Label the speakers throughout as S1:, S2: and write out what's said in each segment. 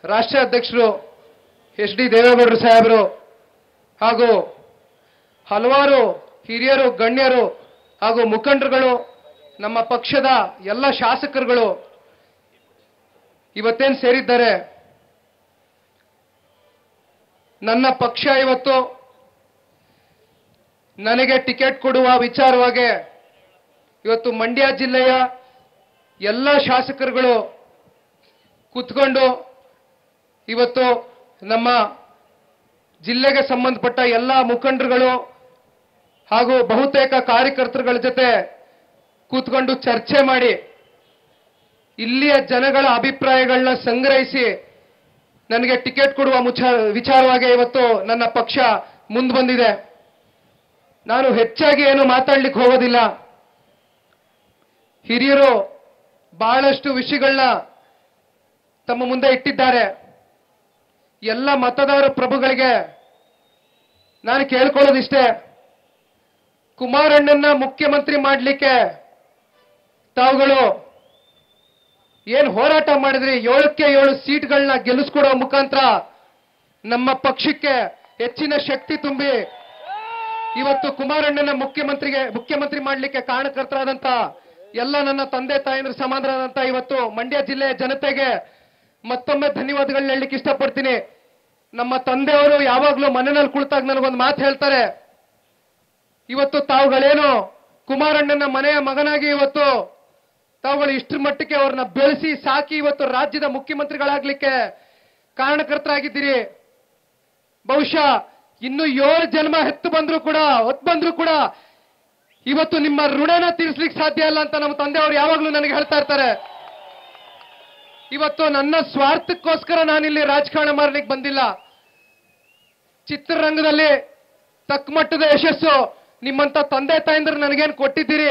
S1: ರಾಷ್ಟ್ರೀಯ ಅಧ್ಯಕ್ಷರು H D ದೇವೇಗೌಡರು ಸಾಹೇಬರು ಹಾಗೂ ಹಲವಾರು ಹಿರಿಯರು ಗಣ್ಯರು ಹಾಗೂ ಮುಖಂಡರುಗಳು ನಮ್ಮ ಪಕ್ಷದ ಎಲ್ಲ ಶಾಸಕರುಗಳು ಇವತ್ತೇನು ಸೇರಿದ್ದಾರೆ ನನ್ನ ಪಕ್ಷ ಇವತ್ತು ನನಗೆ ಟಿಕೆಟ್ ಕೊಡುವ ವಿಚಾರವಾಗಿ ಇವತ್ತು ಮಂಡ್ಯ ಜಿಲ್ಲೆಯ ಎಲ್ಲ ಶಾಸಕರುಗಳು ಕೂತ್ಕೊಂಡು ಇವತ್ತು ನಮ್ಮ ಜಿಲ್ಲೆಗೆ ಸಂಬಂಧಪಟ್ಟ ಎಲ್ಲ ಮುಖಂಡರುಗಳು ಹಾಗೂ ಬಹುತೇಕ ಕಾರ್ಯಕರ್ತರುಗಳ ಜೊತೆ ಕೂತ್ಕೊಂಡು ಚರ್ಚೆ ಮಾಡಿ ಇಲ್ಲಿಯ ಜನಗಳ ಅಭಿಪ್ರಾಯಗಳನ್ನ ಸಂಗ್ರಹಿಸಿ ನನಗೆ ಟಿಕೆಟ್ ಕೊಡುವ ಮುಚ ವಿಚಾರವಾಗಿ ಇವತ್ತು ನನ್ನ ಪಕ್ಷ ಮುಂದೆ ಬಂದಿದೆ ನಾನು ಹೆಚ್ಚಾಗಿ ಏನು ಮಾತಾಡ್ಲಿಕ್ಕೆ ಹೋಗೋದಿಲ್ಲ ಹಿರಿಯರು ಬಹಳಷ್ಟು ವಿಷಯಗಳನ್ನ ತಮ್ಮ ಮುಂದೆ ಇಟ್ಟಿದ್ದಾರೆ ಎಲ್ಲ ಮತದಾರ ಪ್ರಭುಗಳಿಗೆ ನಾನು ಕೇಳ್ಕೊಳ್ಳೋದಿಷ್ಟೇ ಕುಮಾರಣ್ಣನ ಮುಖ್ಯಮಂತ್ರಿ ಮಾಡಲಿಕ್ಕೆ ತಾವುಗಳು ಏನ್ ಹೋರಾಟ ಮಾಡಿದ್ರಿ ಏಳಕ್ಕೆ ಏಳು ಸೀಟ್ಗಳನ್ನ ಗೆಲ್ಲಿಸ್ಕೊಡೋ ಮುಖಾಂತರ ನಮ್ಮ ಪಕ್ಷಕ್ಕೆ ಹೆಚ್ಚಿನ ಶಕ್ತಿ ತುಂಬಿ ಇವತ್ತು ಕುಮಾರಣ್ಣನ ಮುಖ್ಯಮಂತ್ರಿಗೆ ಮುಖ್ಯಮಂತ್ರಿ ಮಾಡಲಿಕ್ಕೆ ಕಾರಣಕರ್ತರಾದಂತ ಎಲ್ಲ ನನ್ನ ತಂದೆ ತಾಯಂದ್ರ ಸಮಾನರಾದಂತ ಇವತ್ತು ಮಂಡ್ಯ ಜಿಲ್ಲೆಯ ಜನತೆಗೆ ಮತ್ತೊಮ್ಮೆ ಧನ್ಯವಾದಗಳನ್ನ ಹೇಳಲಿಕ್ಕೆ ಇಷ್ಟಪಡ್ತೀನಿ ನಮ್ಮ ತಂದೆಯವರು ಯಾವಾಗಲೂ ಮನೆಯಲ್ಲಿ ಕುಳಿತಾಗ ನನಗೊಂದು ಮಾತು ಹೇಳ್ತಾರೆ ಇವತ್ತು ತಾವುಗಳೇನು ಕುಮಾರಣ್ಣನ ಮನೆಯ ಮಗನಾಗಿ ಇವತ್ತು ತಾವುಗಳು ಇಷ್ಟರ ಮಟ್ಟಕ್ಕೆ ಅವ್ರನ್ನ ಬೆಳೆಸಿ ಸಾಕಿ ಇವತ್ತು ರಾಜ್ಯದ ಮುಖ್ಯಮಂತ್ರಿಗಳಾಗ್ಲಿಕ್ಕೆ ಕಾರಣಕರ್ತರಾಗಿದ್ದೀರಿ ಬಹುಶಃ ಇನ್ನು ಏಳು ಜನ್ಮ ಹೆತ್ತು ಬಂದ್ರು ಕೂಡ ಹೊತ್ತು ಬಂದ್ರು ಕೂಡ ಇವತ್ತು ನಿಮ್ಮ ಋಣನ ತೀರಿಸ್ಲಿಕ್ಕೆ ಸಾಧ್ಯ ಇಲ್ಲ ಅಂತ ನಮ್ಮ ತಂದೆಯವರು ಯಾವಾಗಲೂ ನನಗೆ ಹೇಳ್ತಾ ಇರ್ತಾರೆ ಇವತ್ತು ನನ್ನ ಸ್ವಾರ್ಥಕ್ಕೋಸ್ಕರ ನಾನಿಲ್ಲಿ ರಾಜಕಾರಣ ಮಾಡ್ಲಿಕ್ಕೆ ಬಂದಿಲ್ಲ ಚಿತ್ರರಂಗದಲ್ಲಿ ತಕ್ಕ ಮಟ್ಟದ ಯಶಸ್ಸು ನಿಮ್ಮಂತ ತಂದೆ ತಾಯಂದ್ರು ನನಗೇನು ಕೊಟ್ಟಿದ್ದೀರಿ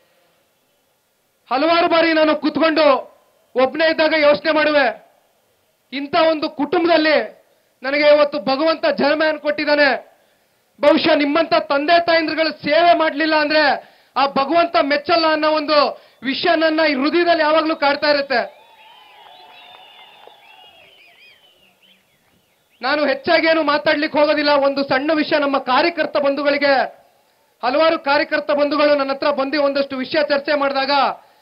S1: ಹಲವಾರು ಬಾರಿ ನಾನು ಕೂತ್ಕೊಂಡು ಒಬ್ಬನೇ ಇದ್ದಾಗ ಯೋಚನೆ ಮಾಡುವೆ ಇಂಥ ಒಂದು ಕುಟುಂಬದಲ್ಲಿ ನನಗೆ ಇವತ್ತು ಭಗವಂತ ಜನ್ಮಯನ್ನು ಕೊಟ್ಟಿದ್ದಾನೆ ಬಹುಶಃ ನಿಮ್ಮಂತ ತಂದೆ ತಾಯಂದ್ರುಗಳ ಸೇವೆ ಮಾಡಲಿಲ್ಲ ಅಂದ್ರೆ ಆ ಭಗವಂತ ಮೆಚ್ಚಲ್ಲ ಅನ್ನೋ ಒಂದು ವಿಷಯ ನನ್ನ ಈ ಹೃದಯದಲ್ಲಿ ಯಾವಾಗಲೂ ಕಾಡ್ತಾ ಇರುತ್ತೆ ನಾನು ಹೆಚ್ಚಾಗಿ ಏನು ಮಾತಾಡ್ಲಿಕ್ಕೆ ಹೋಗೋದಿಲ್ಲ ಒಂದು ಸಣ್ಣ ವಿಷಯ ನಮ್ಮ ಕಾರ್ಯಕರ್ತ ಬಂಧುಗಳಿಗೆ ಹಲವಾರು ಕಾರ್ಯಕರ್ತ ಬಂಧುಗಳು ನನ್ನ ಹತ್ರ ಬಂದು ಒಂದಷ್ಟು ವಿಷಯ ಚರ್ಚೆ ಮಾಡಿದಾಗ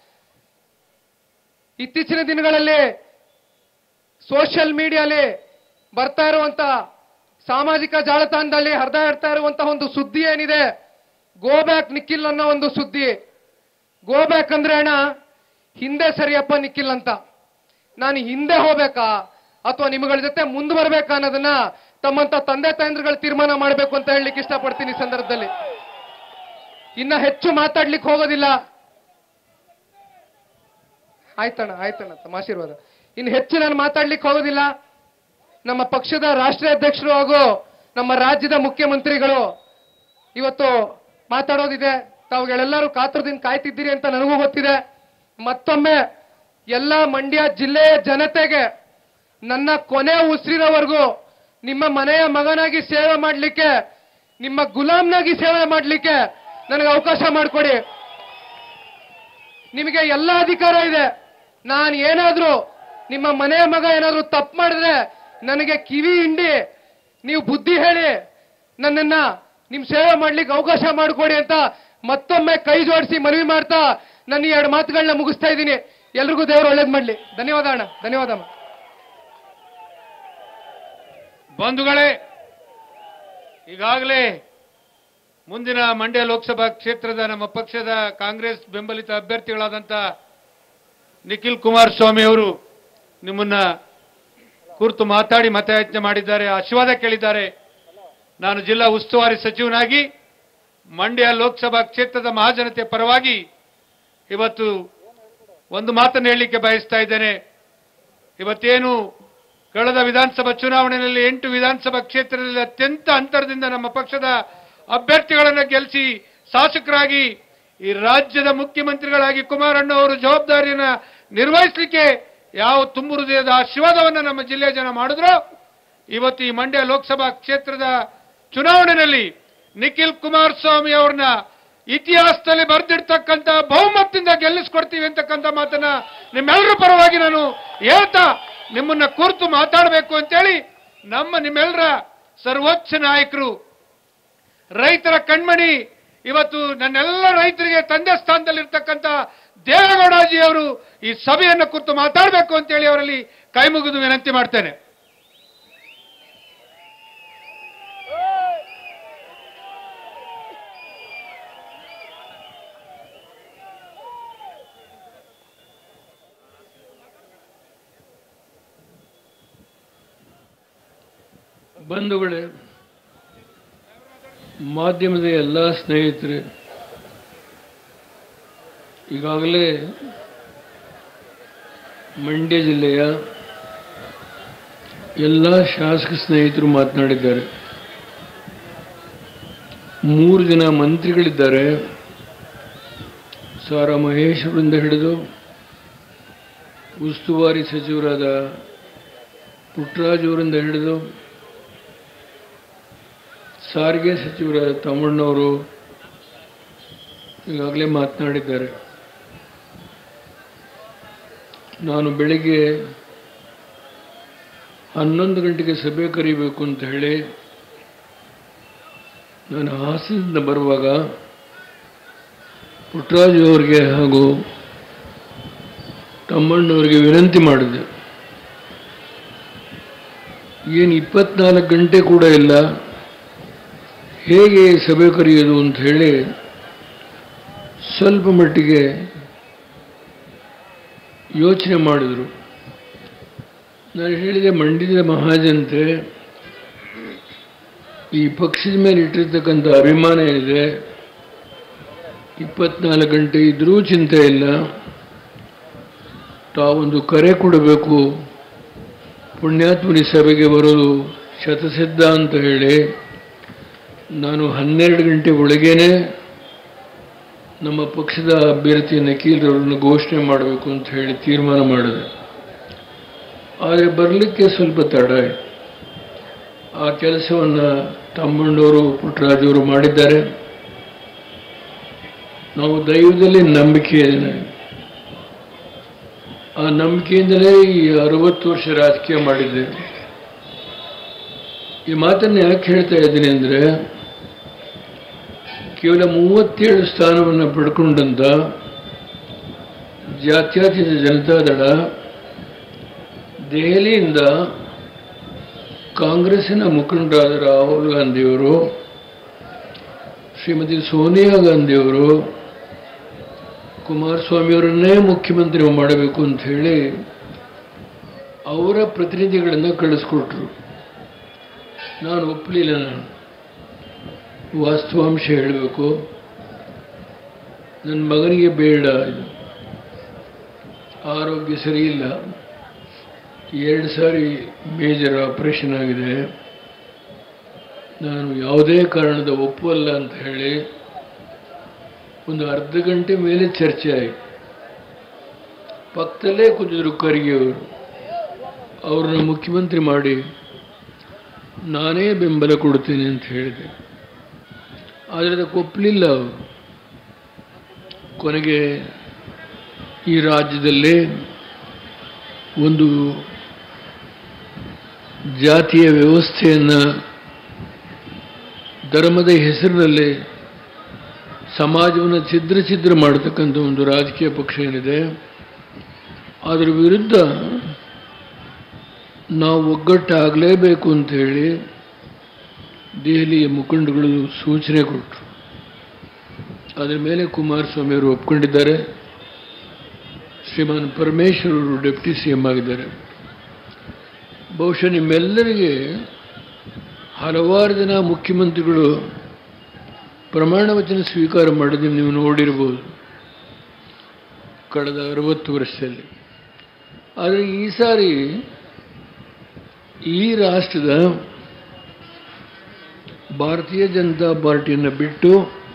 S1: ಇತ್ತೀಚಿನ ದಿನಗಳಲ್ಲಿ ಸೋಷಿಯಲ್ ಮೀಡಿಯಾಲಿ ಬರ್ತಾ ಇರುವಂತ ಸಾಮಾಜಿಕ ಜಾಲತಾಣದಲ್ಲಿ ಹರಿದಾಡ್ತಾ ಇರುವಂತಹ ಒಂದು ಸುದ್ದಿ ಏನಿದೆ ಗೋ ಬ್ಯಾಕ್ ನಿಖಿಲ್ ಅನ್ನೋ ಒಂದು ಸುದ್ದಿ ಗೋ ಬ್ಯಾಕ್ ಅಂದ್ರೆ ಅಣ್ಣ ಹಿಂದೆ ಸರಿಯಪ್ಪ ನಿಖಿಲ್ ಅಂತ ನಾನು ಹಿಂದೆ ಹೋಗ್ಬೇಕಾ ಅಥವಾ ನಿಮ್ಗಳ ಜೊತೆ ಮುಂದೆ ಬರ್ಬೇಕಾ ಅನ್ನೋದನ್ನ ತಮ್ಮಂತ ತಂದೆ ತಾಯಂದ್ರುಗಳು ತೀರ್ಮಾನ ಮಾಡಬೇಕು ಅಂತ ಹೇಳಲಿಕ್ಕೆ ಇಷ್ಟಪಡ್ತೀನಿ ಈ ಸಂದರ್ಭದಲ್ಲಿ ಇನ್ನ ಹೆಚ್ಚು ಮಾತಾಡ್ಲಿಕ್ಕೆ ಹೋಗೋದಿಲ್ಲ ಆಯ್ತಣ್ಣ ಆಯ್ತಣ್ಣ ತಮ್ಮ ಆಶೀರ್ವಾದ ಇನ್ನು ಹೆಚ್ಚು ನಾನು ಮಾತಾಡ್ಲಿಕ್ಕೆ ಹೋಗೋದಿಲ್ಲ ನಮ್ಮ ಪಕ್ಷದ ರಾಷ್ಟ್ರೀಯ ಅಧ್ಯಕ್ಷರು ಹಾಗೂ ನಮ್ಮ ರಾಜ್ಯದ ಮುಖ್ಯಮಂತ್ರಿಗಳು ಇವತ್ತು ಮಾತಾಡೋದಿದೆ ತಾವುಗಳೆಲ್ಲರೂ ಕಾತುರದಿಂದ ಕಾಯ್ತಿದ್ದೀರಿ ಅಂತ ನನಗೂ ಗೊತ್ತಿದೆ ಮತ್ತೊಮ್ಮೆ ಎಲ್ಲ ಮಂಡ್ಯ ಜಿಲ್ಲೆಯ ಜನತೆಗೆ ನನ್ನ ಕೊನೆ ಉಸಿರಿನವರೆಗೂ ನಿಮ್ಮ ಮನೆಯ ಮಗನಾಗಿ ಸೇವೆ ಮಾಡಲಿಕ್ಕೆ ನಿಮ್ಮ ಗುಲಾಮ್ನಾಗಿ ಸೇವೆ ಮಾಡಲಿಕ್ಕೆ ನನಗೆ ಅವಕಾಶ ಮಾಡಿಕೊಡಿ ನಿಮಗೆ ಎಲ್ಲ ಅಧಿಕಾರ ಇದೆ ನಾನು ಏನಾದ್ರೂ ನಿಮ್ಮ ಮನೆಯ ಮಗ ಏನಾದ್ರೂ ತಪ್ಪು ಮಾಡಿದ್ರೆ ನನಗೆ ಕಿವಿ ಹಿಂಡಿ ನೀವು ಬುದ್ಧಿ ಹೇಳಿ ನನ್ನನ್ನ ನಿಮ್ ಸೇವೆ ಮಾಡ್ಲಿಕ್ಕೆ ಅವಕಾಶ ಮಾಡಿಕೊಡಿ ಅಂತ ಮತ್ತೊಮ್ಮೆ ಕೈ ಜೋಡಿಸಿ ಮನವಿ ಮಾಡ್ತಾ ನನ್ನ ಈ ಎರಡು ಮಾತುಗಳನ್ನ ಮುಗಿಸ್ತಾ ಇದ್ದೀನಿ ಎಲ್ರಿಗೂ ದೇವರು ಒಳ್ಳೇದ್ ಮಾಡ್ಲಿ ಧನ್ಯವಾದ ಅಣ್ಣ ಧನ್ಯವಾದ ಅಮ್ಮ.
S2: ಬಂಧುಗಳೇ ಈಗಾಗಲೇ ಮುಂದಿನ ಮಂಡ್ಯ ಲೋಕಸಭಾ ಕ್ಷೇತ್ರದ ನಮ್ಮ ಪಕ್ಷದ ಕಾಂಗ್ರೆಸ್ ಬೆಂಬಲಿತ ಅಭ್ಯರ್ಥಿಗಳಾದಂಥ ನಿಖಿಲ್ ಕುಮಾರಸ್ವಾಮಿ ಅವರು ನಿಮ್ಮನ್ನ ಕುರಿತು ಮಾತಾಡಿ ಮತಯಾಚನೆ ಮಾಡಿದ್ದಾರೆ ಆಶೀರ್ವಾದ ಕೇಳಿದ್ದಾರೆ ನಾನು ಜಿಲ್ಲಾ ಉಸ್ತುವಾರಿ ಸಚಿವನಾಗಿ ಮಂಡ್ಯ ಲೋಕಸಭಾ ಕ್ಷೇತ್ರದ ಮಹಾಜನತೆ ಪರವಾಗಿ ಇವತ್ತು ಒಂದು ಮಾತನ್ನು ಹೇಳಲಿಕ್ಕೆ ಬಯಸ್ತಾ ಇದ್ದೇನೆ ಇವತ್ತೇನು ಕಳೆದ ವಿಧಾನಸಭಾ ಚುನಾವಣೆಯಲ್ಲಿ ಎಂಟು ವಿಧಾನಸಭಾ ಕ್ಷೇತ್ರದಲ್ಲಿ ಅತ್ಯಂತ ಅಂತರದಿಂದ ನಮ್ಮ ಪಕ್ಷದ ಅಭ್ಯರ್ಥಿಗಳನ್ನು ಗೆಲ್ಲಿಸಿ ಶಾಸಕರಾಗಿ ಈ ರಾಜ್ಯದ ಮುಖ್ಯಮಂತ್ರಿಗಳಾಗಿ ಕುಮಾರಣ್ಣ ಅವರು ಜವಾಬ್ದಾರಿಯನ್ನ ನಿರ್ವಹಿಸಲಿಕ್ಕೆ ಯಾವ ತುಂಬು ಹೃದಯದ ಆಶೀರ್ವಾದವನ್ನು ನಮ್ಮ ಜಿಲ್ಲೆಯ ಜನ ಮಾಡಿದ್ರು ಇವತ್ತು ಈ ಮಂಡ್ಯ ಲೋಕಸಭಾ ಕ್ಷೇತ್ರದ ಚುನಾವಣೆಯಲ್ಲಿ ನಿಖಿಲ್ ಕುಮಾರಸ್ವಾಮಿ ಅವ್ರನ್ನ ಇತಿಹಾಸದಲ್ಲಿ ಬರೆದಿರ್ತಕ್ಕಂಥ ಬಹುಮತದಿಂದ ಗೆಲ್ಲಿಸ್ಕೊಡ್ತೀವಿ ಅಂತಕ್ಕಂಥ ಮಾತನ್ನ ನಿಮ್ಮೆಲ್ಲರ ಪರವಾಗಿ ನಾನು ಹೇಳ್ತಾ ನಿಮ್ಮನ್ನ ಕುರಿತು ಮಾತಾಡಬೇಕು ಅಂತೇಳಿ ನಮ್ಮ ನಿಮ್ಮೆಲ್ಲರ ಸರ್ವೋಚ್ಚ ನಾಯಕರು ರೈತರ ಕಣ್ಮಣಿ ಇವತ್ತು ನನ್ನೆಲ್ಲ ರೈತರಿಗೆ ತಂದೆ ಸ್ಥಾನದಲ್ಲಿರ್ತಕ್ಕಂಥ ದೇವೇಗೌಡಾಜಿ ಅವರು ಈ ಸಭೆಯನ್ನು ಕುರಿತು ಮಾತಾಡಬೇಕು ಅಂತೇಳಿ ಅವರಲ್ಲಿ ಕೈ ಮುಗಿದು ವಿನಂತಿ ಮಾಡ್ತೇನೆ
S3: ಬಂಧುಗಳೇ ಮಾಧ್ಯಮದ ಎಲ್ಲ ಸ್ನೇಹಿತರೆ ಈಗಾಗಲೇ ಮಂಡ್ಯ ಜಿಲ್ಲೆಯ ಎಲ್ಲ ಶಾಸಕ ಸ್ನೇಹಿತರು ಮಾತನಾಡಿದ್ದಾರೆ ಮೂರು ಜನ ಮಂತ್ರಿಗಳಿದ್ದಾರೆ ಸಾರಾ ಮಹೇಶ್ ಅವರಿಂದ ಹಿಡಿದು ಉಸ್ತುವಾರಿ ಸಚಿವರಾದ ಪುಟ್ಟರಾಜ್ ಅವರಿಂದ ಹಿಡಿದು ಸಾರಿಗೆ ಸಚಿವರಾದ ತಮ್ಮಣ್ಣವರು ಈಗಾಗಲೇ ಮಾತನಾಡಿದ್ದಾರೆ ನಾನು ಬೆಳಿಗ್ಗೆ ಹನ್ನೊಂದು ಗಂಟೆಗೆ ಸಭೆ ಕರೀಬೇಕು ಅಂತ ಹೇಳಿ ನಾನು ಹಾಸನದಿಂದ ಬರುವಾಗ ಪುಟ್ಟರಾಜು ಅವರಿಗೆ ಹಾಗೂ ತಮ್ಮಣ್ಣವರಿಗೆ ವಿನಂತಿ ಮಾಡಿದೆ ಏನು ಇಪ್ಪತ್ನಾಲ್ಕು ಗಂಟೆ ಕೂಡ ಇಲ್ಲ ಹೇಗೆ ಸಭೆ ಕರೆಯೋದು ಅಂತ ಹೇಳಿ ಸ್ವಲ್ಪ ಮಟ್ಟಿಗೆ ಯೋಚನೆ ಮಾಡಿದರು ನಾನು ಹೇಳಿದೆ ಮಂಡ್ಯದ ಮಹಾಜನತೆ ಈ ಪಕ್ಷದ ಮೇಲೆ ಇಟ್ಟಿರ್ತಕ್ಕಂಥ ಅಭಿಮಾನ ಏನಿದೆ ಇಪ್ಪತ್ನಾಲ್ಕು ಗಂಟೆ ಇದ್ರೂ ಚಿಂತೆ ಇಲ್ಲ ತಾವೊಂದು ಕರೆ ಕೊಡಬೇಕು ಪುಣ್ಯಾತ್ಮನಿ ಸಭೆಗೆ ಬರೋದು ಶತಸಿದ್ಧ ಅಂತ ಹೇಳಿ ನಾನು ಹನ್ನೆರಡು ಗಂಟೆ ಒಳಗೇನೆ ನಮ್ಮ ಪಕ್ಷದ ಅಭ್ಯರ್ಥಿ ನಕೀಲ್ರವರನ್ನು ಘೋಷಣೆ ಮಾಡಬೇಕು ಅಂತ ಹೇಳಿ ತೀರ್ಮಾನ ಮಾಡಿದೆ ಆದರೆ ಬರಲಿಕ್ಕೆ ಸ್ವಲ್ಪ ತಡ ಆಯ್ತು ಆ ಕೆಲಸವನ್ನು ತಮ್ಮಣ್ಣವರು ಪುಟ್ಟರಾಜವರು ಮಾಡಿದ್ದಾರೆ ನಾವು ದೈವದಲ್ಲಿ ನಂಬಿಕೆ ಇದೆ ನನಗೆ. ಆ ನಂಬಿಕೆಯಿಂದಲೇ ಈ ಅರವತ್ತು ವರ್ಷ ರಾಜಕೀಯ ಮಾಡಿದ್ದೆ ಈ ಮಾತನ್ನು ಯಾಕೆ ಹೇಳ್ತಾ ಇದ್ದೀನಿ ಅಂದರೆ ಕೇವಲ ಮೂವತ್ತೇಳು ಸ್ಥಾನವನ್ನು ಪಡ್ಕೊಂಡಂತ ಜಾತ್ಯತೀತ ಜನತಾದಳ ದೆಹಲಿಯಿಂದ ಕಾಂಗ್ರೆಸ್ಸಿನ ಮುಖಂಡರಾದ ರಾಹುಲ್ ಗಾಂಧಿಯವರು ಶ್ರೀಮತಿ ಸೋನಿಯಾ ಗಾಂಧಿಯವರು ಕುಮಾರಸ್ವಾಮಿಯವರನ್ನೇ ಮುಖ್ಯಮಂತ್ರಿ ಮಾಡಬೇಕು ಅಂತ ಹೇಳಿ ಅವರ ಪ್ರತಿನಿಧಿಗಳನ್ನು ಕಳಿಸ್ಕೊಟ್ರು ನಾನು ಒಪ್ಪಲಿಲ್ಲ ನಾನು ವಾಸ್ತವಾಂಶ ಹೇಳಬೇಕು ನನ್ನ ಮಗನಿಗೆ ಬೇಡ ಇದು ಆರೋಗ್ಯ ಸರಿ ಇಲ್ಲ ಎರಡು ಸಾರಿ ಮೇಜರ್ ಆಪರೇಷನ್ ಆಗಿದೆ ನಾನು ಯಾವುದೇ ಕಾರಣದ ಒಪ್ಪಲ್ಲ ಅಂತ ಹೇಳಿ ಒಂದು ಅರ್ಧ ಗಂಟೆ ಮೇಲೆ ಚರ್ಚೆ ಆಯಿತು ಪಕ್ಕದಲ್ಲೇ ಕೂತಿದ್ರು ಖರ್ಗೆ ಅವರು ಅವ್ರನ್ನ ಮುಖ್ಯಮಂತ್ರಿ ಮಾಡಿ ನಾನೇ ಬೆಂಬಲ ಕೊಡ್ತೀನಿ ಅಂತ ಹೇಳಿದೆ ಆದರೆ ಅದಕ್ಕೆ ಒಪ್ಪಲಿಲ್ಲ ಅವರು ಕೊನೆಗೆ ಈ ರಾಜ್ಯದಲ್ಲಿ ಒಂದು ಜಾತಿಯ ವ್ಯವಸ್ಥೆಯನ್ನು ಧರ್ಮದ ಹೆಸರಿನಲ್ಲಿ ಸಮಾಜವನ್ನು ಛಿದ್ರ ಛಿದ್ರ ಮಾಡತಕ್ಕಂಥ ಒಂದು ರಾಜಕೀಯ ಪಕ್ಷ ಏನಿದೆ ಅದರ ವಿರುದ್ಧ ನಾವು ಒಗ್ಗಟ್ಟಾಗಲೇಬೇಕು ಅಂತ ಹೇಳಿ ದೆಹಲಿಯ ಮುಖಂಡಗಳು ಸೂಚನೆ ಕೊಟ್ಟರು ಅದರ ಮೇಲೆ ಕುಮಾರಸ್ವಾಮಿ ಅವರು ಒಪ್ಕೊಂಡಿದ್ದಾರೆ ಶ್ರೀಮಾನ್ ಪರಮೇಶ್ವರ್ ಅವರು ಡೆಪ್ಟಿ ಸಿ ಎಂ ಆಗಿದ್ದಾರೆ ಬಹುಶಃ ನಿಮ್ಮೆಲ್ಲರಿಗೆ ಹಲವಾರು ಜನ ಮುಖ್ಯಮಂತ್ರಿಗಳು ಪ್ರಮಾಣ ವಚನ ಸ್ವೀಕಾರ ಮಾಡಿದ್ದು ನೀವು ನೋಡಿರ್ಬೋದು ಕಳೆದ ಅರವತ್ತು ವರ್ಷದಲ್ಲಿ ಆದರೆ ಈ ಸಾರಿ ಈ ರಾಷ್ಟ್ರದ ಭಾರತೀಯ ಜನತಾ ಪಾರ್ಟಿಯನ್ನು ಬಿಟ್ಟು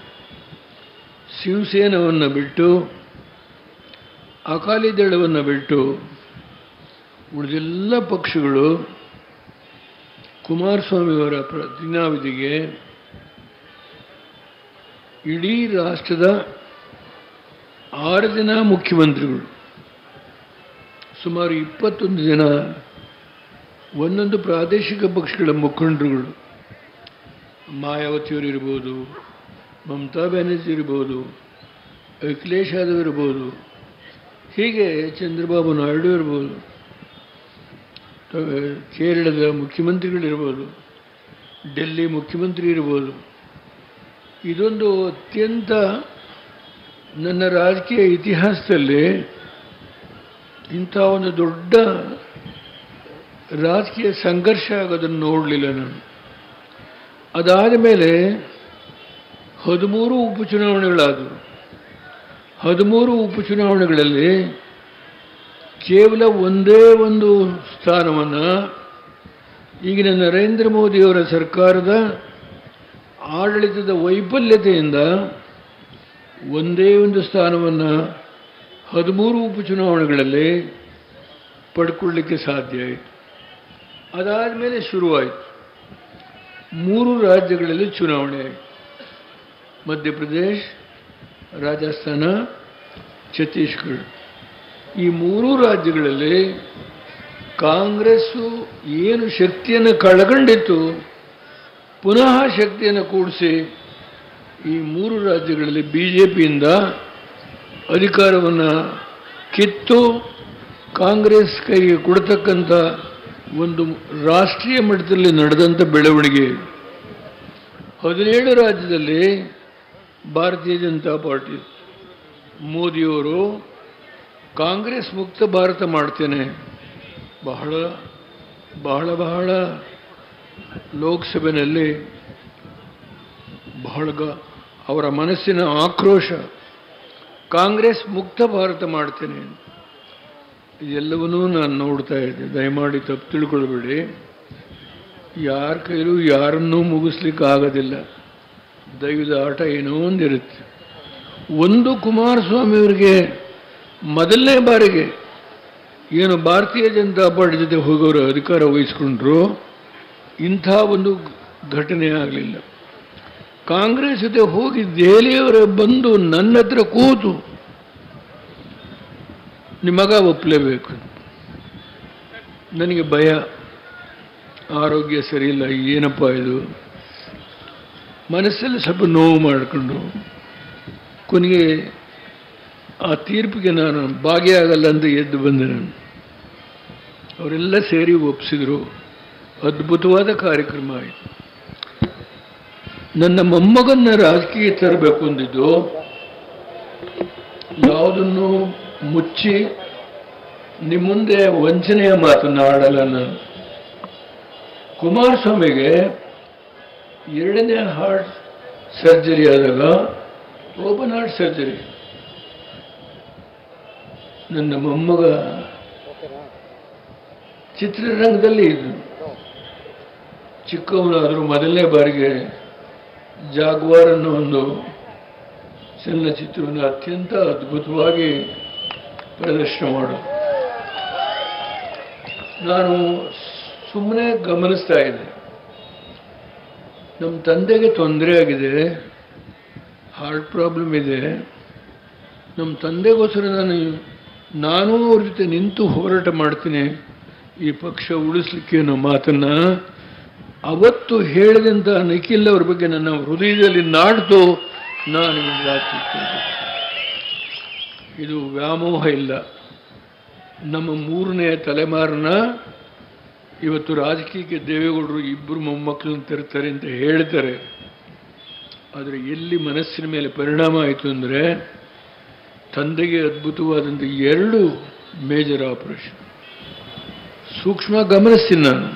S3: ಶಿವಸೇನವನ್ನು ಬಿಟ್ಟು ಅಕಾಲಿ ದಳವನ್ನು ಬಿಟ್ಟು ಉಳಿದೆಲ್ಲ ಪಕ್ಷಗಳು ಕುಮಾರಸ್ವಾಮಿಯವರ ಪ್ರತಿಜ್ಞಾವಿಧಿಗೆ ಇಡೀ ರಾಷ್ಟ್ರದ ಆರು ಜನ ಮುಖ್ಯಮಂತ್ರಿಗಳು ಸುಮಾರು ಇಪ್ಪತ್ತೊಂದು ಜನ ಒಂದೊಂದು ಪ್ರಾದೇಶಿಕ ಪಕ್ಷಗಳ ಮುಖಂಡರುಗಳು ಮಾಯಾವತಿಯವರು ಇರ್ಬೋದು ಮಮತಾ ಬ್ಯಾನರ್ಜಿ ಇರ್ಬೋದು ಅಖಿಲೇಶ್ ಯಾದವ್ ಇರ್ಬೋದು ಹೀಗೆ ಚಂದ್ರಬಾಬು ನಾಯ್ಡು ಇರ್ಬೋದು ತ- ಕೇರಳದ ಮುಖ್ಯಮಂತ್ರಿಗಳಿರ್ಬೋದು ಡೆಲ್ಲಿ ಮುಖ್ಯಮಂತ್ರಿ ಇರ್ಬೋದು ಇದೊಂದು ಅತ್ಯಂತ ನನ್ನ ರಾಜಕೀಯ ಇತಿಹಾಸದಲ್ಲಿ ಇಂಥ ಒಂದು ದೊಡ್ಡ ರಾಜಕೀಯ ಸಂಘರ್ಷ ಆಗೋದನ್ನು ನೋಡಲಿಲ್ಲ ನಾನು ಅದಾದ ಮೇಲೆ ಹದಿಮೂರು ಉಪಚುನಾವಣೆಗಳಾದವು ಹದಿಮೂರು ಉಪಚುನಾವಣೆಗಳಲ್ಲಿ ಕೇವಲ ಒಂದೇ ಒಂದು ಸ್ಥಾನವನ್ನು ಈಗಿನ ನರೇಂದ್ರ ಮೋದಿಯವರ ಸರ್ಕಾರದ ಆಡಳಿತದ ವೈಫಲ್ಯತೆಯಿಂದ ಒಂದೇ ಒಂದು ಸ್ಥಾನವನ್ನು ಹದಿಮೂರು ಉಪಚುನಾವಣೆಗಳಲ್ಲಿ ಪಡ್ಕೊಳ್ಳಿಕ್ಕೆ ಸಾಧ್ಯ ಆಯಿತು ಅದಾದ ಮೇಲೆ ಶುರುವಾಯಿತು ಮೂರು ರಾಜ್ಯಗಳಲ್ಲಿ ಚುನಾವಣೆ ಆಯಿತು ಮಧ್ಯಪ್ರದೇಶ್ ರಾಜಸ್ಥಾನ ಛತ್ತೀಸ್ಗಢ ಈ ಮೂರೂ ರಾಜ್ಯಗಳಲ್ಲಿ ಕಾಂಗ್ರೆಸ್ಸು ಏನು ಶಕ್ತಿಯನ್ನು ಕಳಗೊಂಡಿತ್ತು ಪುನಃ ಶಕ್ತಿಯನ್ನು ಕೂಡಿಸಿ ಈ ಮೂರು ರಾಜ್ಯಗಳಲ್ಲಿ ಬಿ ಜೆ ಪಿಯಿಂದ ಅಧಿಕಾರವನ್ನು ಕಿತ್ತು ಕಾಂಗ್ರೆಸ್ ಕೈಗೆ ಕೊಡ್ತಕ್ಕಂಥ ಒಂದು ರಾಷ್ಟ್ರೀಯ ಮಟ್ಟದಲ್ಲಿ ನಡೆದಂಥ ಬೆಳವಣಿಗೆ ಹದಿನೇಳು ರಾಜ್ಯದಲ್ಲಿ ಭಾರತೀಯ ಜನತಾ ಪಾರ್ಟಿ ಮೋದಿಯವರು ಕಾಂಗ್ರೆಸ್ ಮುಕ್ತ ಭಾರತ ಮಾಡ್ತೇನೆ ಬಹಳ ಬಹಳ ಬಹಳ ಲೋಕಸಭೆಯಲ್ಲಿ ಬಹಳ ಗ- ಅವರ ಮನಸ್ಸಿನ ಆಕ್ರೋಶ ಕಾಂಗ್ರೆಸ್ ಮುಕ್ತ ಭಾರತ ಮಾಡ್ತೇನೆ ಇದೆಲ್ಲವನ್ನೂ ನಾನು ನೋಡ್ತಾ ಇದ್ದೆ ದಯಮಾಡಿ ತಪ್ಪು ತಿಳ್ಕೊಳ್ಬೇಡಿ ಯಾರ ಕೈಲೂ ಯಾರನ್ನೂ ಮುಗಿಸ್ಲಿಕ್ಕೆ ಆಗೋದಿಲ್ಲ ದೈವದ ಆಟ ಏನೋ ಒಂದಿರುತ್ತೆ ಒಂದು ಕುಮಾರಸ್ವಾಮಿ ಅವರಿಗೆ ಮೊದಲನೇ ಬಾರಿಗೆ ಏನು ಭಾರತೀಯ ಜನತಾ ಪಾರ್ಟಿ ಜೊತೆ ಹೋಗೋರು ಅಧಿಕಾರ ವಹಿಸ್ಕೊಂಡ್ರು ಇಂಥ ಒಂದು ಘಟನೆ ಆಗಲಿಲ್ಲ ಕಾಂಗ್ರೆಸ್ ಜೊತೆ ಹೋಗಿ ದೆಹಲಿಯವರ ಬಂದು ನನ್ನ ಹತ್ರ ಕೂತು ನಿಮಗ ಒಪ್ಪಲೇಬೇಕು ನನಗೆ ಭಯ ಆರೋಗ್ಯ ಸರಿಯಿಲ್ಲ ಏನಪ್ಪ ಇದು ಮನಸ್ಸಲ್ಲಿ ಸ್ವಲ್ಪ ನೋವು ಮಾಡಿಕೊಂಡು ಕೊನೆಗೆ ಆ ತೀರ್ಪಿಗೆ ನಾನು ಭಾಗಿಯಾಗಲ್ಲ ಅಂತ ಎದ್ದು ಬಂದೆ ನಾನು ಅವರೆಲ್ಲ ಸೇರಿ ಒಪ್ಪಿಸಿದ್ರು ಅದ್ಭುತವಾದ ಕಾರ್ಯಕ್ರಮ ಆಯಿತು ನನ್ನ ಮೊಮ್ಮಗನ್ನ ರಾಜಕೀಯ ತರಬೇಕು ಅಂದಿದ್ದು ಯಾವುದನ್ನು ಮುಚ್ಚಿ ನಿಮ್ಮ ಮುಂದೆ ವಂಚನೆಯ ಮಾತನ್ನು ಆಡಲ್ಲ ನಾನು ಕುಮಾರಸ್ವಾಮಿಗೆ ಎರಡನೇ ಹಾರ್ಟ್ ಸರ್ಜರಿ ಆದಾಗ ಓಪನ್ ಹಾರ್ಟ್ ಸರ್ಜರಿ ನನ್ನ ಮೊಮ್ಮಗ ಚಿತ್ರರಂಗದಲ್ಲಿ ಇದ್ದು ಚಿಕ್ಕವನಾದರೂ ಮೊದಲನೇ ಬಾರಿಗೆ ಜಾಗ್ವಾರ್ ಅನ್ನೋ ಒಂದು ಚಲನಚಿತ್ರವನ್ನು ಅತ್ಯಂತ ಅದ್ಭುತವಾಗಿ ಪ್ರದರ್ಶನ ಮಾಡು ನಾನು ಸುಮ್ಮನೆ ಗಮನಿಸ್ತಾ ಇದ್ದೆ ನಮ್ಮ ತಂದೆಗೆ ತೊಂದರೆ ಆಗಿದೆ ಹಾರ್ಟ್ ಪ್ರಾಬ್ಲಮ್ ಇದೆ ನಮ್ಮ ತಂದೆಗೋಸ್ಕರ ನಾನು ನಾನು ಅವ್ರ ಜೊತೆ ನಿಂತು ಹೋರಾಟ ಮಾಡ್ತೀನಿ ಈ ಪಕ್ಷ ಉಳಿಸ್ಲಿಕ್ಕೆ ಅನ್ನೋ ಮಾತನ್ನ ಅವತ್ತು ಹೇಳಿದಂಥ ನಿಖಿಲ್ ಅವ್ರ ಬಗ್ಗೆ ನನ್ನ ಹೃದಯದಲ್ಲಿ ನಾಡ್ತು ನಾನು ಈ ರಾಜಕೀಯಕ್ಕೆ ಬಂದೆ. ಇದು ವ್ಯಾಮೋಹ ಇಲ್ಲ ನಮ್ಮ ಮೂರನೇ ತಲೆಮಾರನ್ನ ಇವತ್ತು ರಾಜಕೀಯಕ್ಕೆ ದೇವೇಗೌಡರು ಇಬ್ಬರು ಮೊಮ್ಮಕ್ಕಳನ್ನ ತರ್ತಾರೆ ಅಂತ ಹೇಳ್ತಾರೆ ಆದರೆ ಎಲ್ಲಿ ಮನಸ್ಸಿನ ಮೇಲೆ ಪರಿಣಾಮ ಆಯಿತು ಅಂದರೆ ತಂದೆಗೆ ಅದ್ಭುತವಾದಂಥ ಎರಡು ಮೇಜರ್ ಆಪರೇಷನ್ ಸೂಕ್ಷ್ಮ ಗಮನಿಸ್ತೀನಿ ನಾನು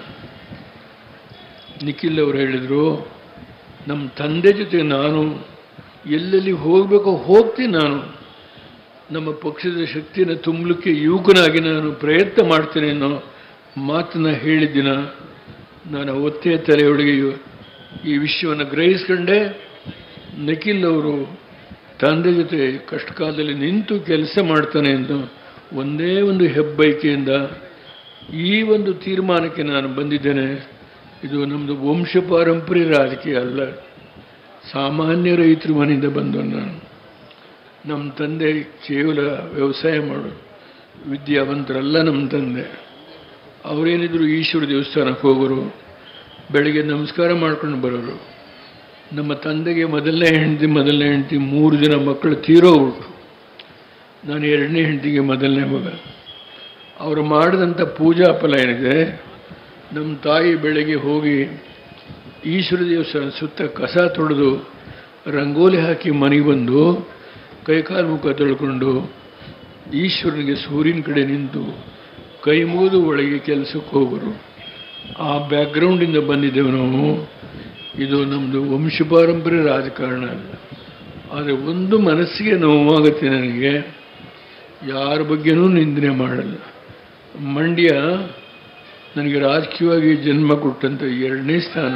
S3: ನಿಖಿಲ್ ಅವರು ಹೇಳಿದರು ನಮ್ಮ ತಂದೆ ಜೊತೆ ನಾನು ಎಲ್ಲೆಲ್ಲಿ ಹೋಗಬೇಕೋ ಹೋಗ್ತೀನಿ ನಾನು ನಮ್ಮ ಪಕ್ಷದ ಶಕ್ತಿಯನ್ನು ತುಂಬಲಿಕ್ಕೆ ಯುವಕನಾಗಿ ನಾನು ಪ್ರಯತ್ನ ಮಾಡ್ತೇನೆ ಅನ್ನೋ ಮಾತನ್ನ ಹೇಳಿದ್ದಿನ ನಾನು ಅವತ್ತೇ ತಲೆಯೊಳಗೆ ಇವ- ಈ ವಿಷಯವನ್ನು ಗ್ರಹಿಸ್ಕೊಂಡೆ ನಿಖಿಲ್ ಅವರು ತಂದೆ ಜೊತೆ ಕಷ್ಟಕಾಲದಲ್ಲಿ ನಿಂತು ಕೆಲಸ ಮಾಡ್ತಾನೆ ಎಂದು ಒಂದೇ ಒಂದು ಹೆಬ್ಬೈಕೆಯಿಂದ ಈ ಒಂದು ತೀರ್ಮಾನಕ್ಕೆ ನಾನು ಬಂದಿದ್ದೇನೆ ಇದು ನಮ್ಮದು ವಂಶ ಪಾರಂಪರ್ಯ ರಾಜಕೀಯ ಅಲ್ಲ ಸಾಮಾನ್ಯ ರೈತರ ಮನೆಯಿಂದ ಬಂದು ನಾನು ನಮ್ಮ ತಂದೆ ಕೇವಲ ವ್ಯವಸಾಯ ಮಾಡು ವಿದ್ಯಾವಂತರಲ್ಲ ನಮ್ಮ ತಂದೆ ಅವರೇನಿದ್ರು ಈಶ್ವರ ದೇವಸ್ಥಾನಕ್ಕೆ ಹೋಗೋರು ಬೆಳಿಗ್ಗೆ ನಮಸ್ಕಾರ ಮಾಡ್ಕೊಂಡು ಬರೋರು ನಮ್ಮ ತಂದೆಗೆ ಮೊದಲನೇ ಹೆಂಡತಿ ಮೊದಲನೇ ಹೆಂಡತಿ ಮೂರು ಜನ ಮಕ್ಕಳು ತೀರೋಗ್ಬಿಟ್ರು ನಾನು ಎರಡನೇ ಹೆಂಡತಿಗೆ ಮೊದಲನೇ ಮಗ ಅವರು ಮಾಡಿದಂಥ ಪೂಜಾ ಫಲ ಏನಿದೆ ನಮ್ಮ ತಾಯಿ ಬೆಳಗ್ಗೆ ಹೋಗಿ ಈಶ್ವರ ದೇವಸ್ಥಾನ ಸುತ್ತ ಕಸ ತೊಳೆದು ರಂಗೋಲಿ ಹಾಕಿ ಮನೆಗೆ ಬಂದು ಕೈಕಾಲು ಮುಖ ತೊಳ್ಕೊಂಡು ಈಶ್ವರನಿಗೆ ಸೂರ್ಯನ ಕಡೆ ನಿಂತು ಕೈ ಮುಗಿದು ಒಳಗೆ ಕೆಲಸಕ್ಕೆ ಹೋಗೋರು ಆ ಬ್ಯಾಕ್ಗ್ರೌಂಡಿಂದ ಬಂದಿದ್ದೇವೆ ನಾವು ಇದು ನಮ್ಮದು ವಂಶ ಪಾರಂಪರ್ಯ ರಾಜಕಾರಣ ಅಲ್ಲ ಆದರೆ ಒಂದು ಮನಸ್ಸಿಗೆ ನೋವಾಗುತ್ತೆ ನನಗೆ ಯಾರ ಬಗ್ಗೆನೂ ನಿಂದನೆ ಮಾಡಲ್ಲ ಮಂಡ್ಯ ನನಗೆ ರಾಜಕೀಯವಾಗಿ ಜನ್ಮ ಕೊಟ್ಟಂಥ ಎರಡನೇ ಸ್ಥಾನ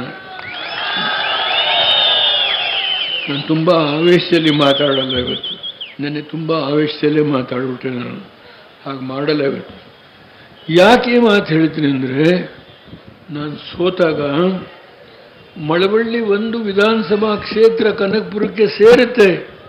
S3: ನಾನು ತುಂಬ ಆವೇಶದಲ್ಲಿ ಮಾತಾಡಲ್ಲ ಇವತ್ತು ನೆನ್ನೆ ತುಂಬ ಆವೇಶದಲ್ಲೇ ಮಾತಾಡ್ಬಿಟ್ಟೆ ನಾನು ಹಾಗೆ ಮಾಡಲ್ಲ ಇವತ್ತು ಯಾಕೆ ಈ ಮಾತು ಹೇಳ್ತೀನಿ ಅಂದರೆ ನಾನು ಸೋತಾಗ ಮಳವಳ್ಳಿ ಒಂದು ವಿಧಾನಸಭಾ ಕ್ಷೇತ್ರ ಕನಕಪುರಕ್ಕೆ ಸೇರುತ್ತೆ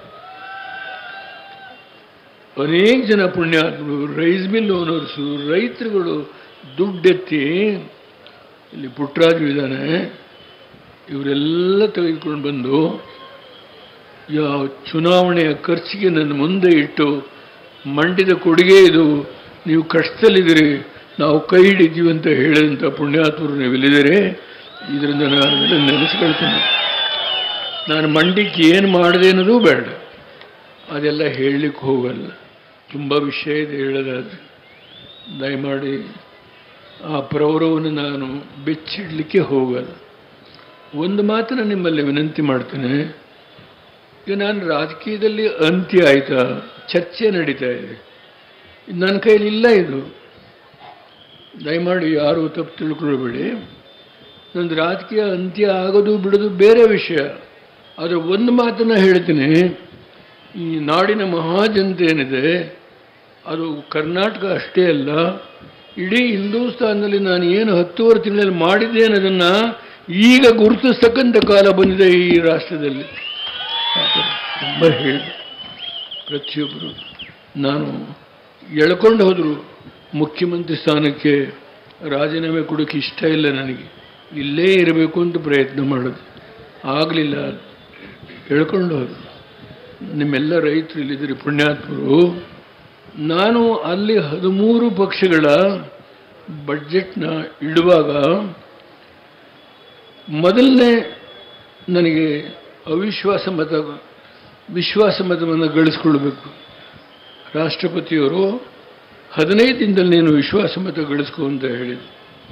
S3: ಅನೇಕ ಜನ ಪುಣ್ಯಾತ್ಮರು ರೈಸ್ ಮಿಲ್ ಓನರ್ಸು ರೈತರುಗಳು ದುಡ್ಡೆತ್ತಿ ಇಲ್ಲಿ ಪುಟ್ಟರಾಜು ಇದ್ದಾನೆ ಇವರೆಲ್ಲ ತೆಗೆದುಕೊಂಡು ಬಂದು ಯಾವ ಚುನಾವಣೆಯ ಖರ್ಚಿಗೆ ನನ್ನ ಮುಂದೆ ಇಟ್ಟು ಮಂಡಿದ ಕೊಡುಗೆ ಇದು ನೀವು ಕಷ್ಟದಲ್ಲಿದ್ದೀರಿ ನಾವು ಕೈ ಹಿಡಿತೀವಿ ಅಂತ ಹೇಳಿದಂಥ ಪುಣ್ಯಾತ್ಮರು ನೀವೆಲ್ಲಿದ್ದೀರಿ ಇದರಿಂದ ನಾನು ಅದನ್ನ ನೆನೆಸ್ಕೊಳ್ತೀನಿ ನಾನು ಮಂಡಿಕ್ಕೆ ಏನು ಮಾಡಿದೆ ಅನ್ನೋದು ಬೇಡ ಅದೆಲ್ಲ ಹೇಳಲಿಕ್ಕೆ ಹೋಗಲ್ಲ ತುಂಬ ವಿಷಯ ಇದೆ ಹೇಳೋದಾದ್ರೆ ದಯಮಾಡಿ ಆ ಪ್ರೌರವನ್ನು ನಾನು ಬೆಚ್ಚಿಡಲಿಕ್ಕೆ ಹೋಗಲ್ಲ ಒಂದು ಮಾತನ್ನ ನಿಮ್ಮಲ್ಲಿ ವಿನಂತಿ ಮಾಡ್ತೇನೆ ಈಗ ನಾನು ರಾಜಕೀಯದಲ್ಲಿ ಅಂತ್ಯ ಆಯ್ತಾ ಚರ್ಚೆ ನಡೀತಾ ಇದೆ ಇದು ನನ್ನ ಕೈಲಿ ಇಲ್ಲ ಇದು ದಯಮಾಡಿ ಯಾರು ತಪ್ಪು ತಿಳ್ಕೊಳ್ಬೇಡಿ ನಂದು ರಾಜಕೀಯ ಅಂತ್ಯ ಆಗೋದು ಬಿಡೋದು ಬೇರೆ ವಿಷಯ ಆದರೆ ಒಂದು ಮಾತನ್ನ ಹೇಳ್ತೀನಿ ಈ ನಾಡಿನ ಮಹಾಜನತೆ ಏನಿದೆ ಅದು ಕರ್ನಾಟಕ ಅಷ್ಟೇ ಅಲ್ಲ ಇಡೀ ಹಿಂದೂಸ್ತಾನದಲ್ಲಿ ನಾನು ಏನು ಹತ್ತುವರೆ ತಿಂಗಳಲ್ಲಿ ಮಾಡಿದ್ದೆ ಅನ್ನೋದನ್ನು ಈಗ ಗುರುತಿಸ್ತಕ್ಕಂಥ ಕಾಲ ಬಂದಿದೆ ಈ ರಾಷ್ಟ್ರದಲ್ಲಿ ತುಂಬ ಹೇಳಿ ಪ್ರತಿಯೊಬ್ಬರು ನಾನು ಎಳ್ಕೊಂಡು ಹೋದರು ಮುಖ್ಯಮಂತ್ರಿ ಸ್ಥಾನಕ್ಕೆ ರಾಜೀನಾಮೆ ಕೊಡೋಕ್ಕೆ ಇಷ್ಟ ಇಲ್ಲ ನನಗೆ ಇಲ್ಲೇ ಇರಬೇಕು ಅಂತ ಪ್ರಯತ್ನ ಮಾಡೋದು ಆಗಲಿಲ್ಲ ಎಳ್ಕೊಂಡು ಹೋದರು ನಿಮ್ಮೆಲ್ಲ ರೈತರು ಇಲ್ಲಿದ್ದೀರಿ ಪುಣ್ಯಾತ್ಮರು ನಾನು ಅಲ್ಲಿ ಹದಿಮೂರು ಪಕ್ಷಗಳ ಬಡ್ಜೆಟ್ನ ಇಡುವಾಗ ಮೊದಲನೇ ನನಗೆ ಅವಿಶ್ವಾಸ ಮತ ವಿಶ್ವಾಸ ಮತವನ್ನು ಗಳಿಸ್ಕೊಳ್ಬೇಕು ರಾಷ್ಟ್ರಪತಿಯವರು ಹದಿನೈದು ದಿನದಲ್ಲಿ ನೀನು ವಿಶ್ವಾಸ ಮತ ಗಳಿಸ್ಕೊ ಅಂತ ಹೇಳಿದ್ರು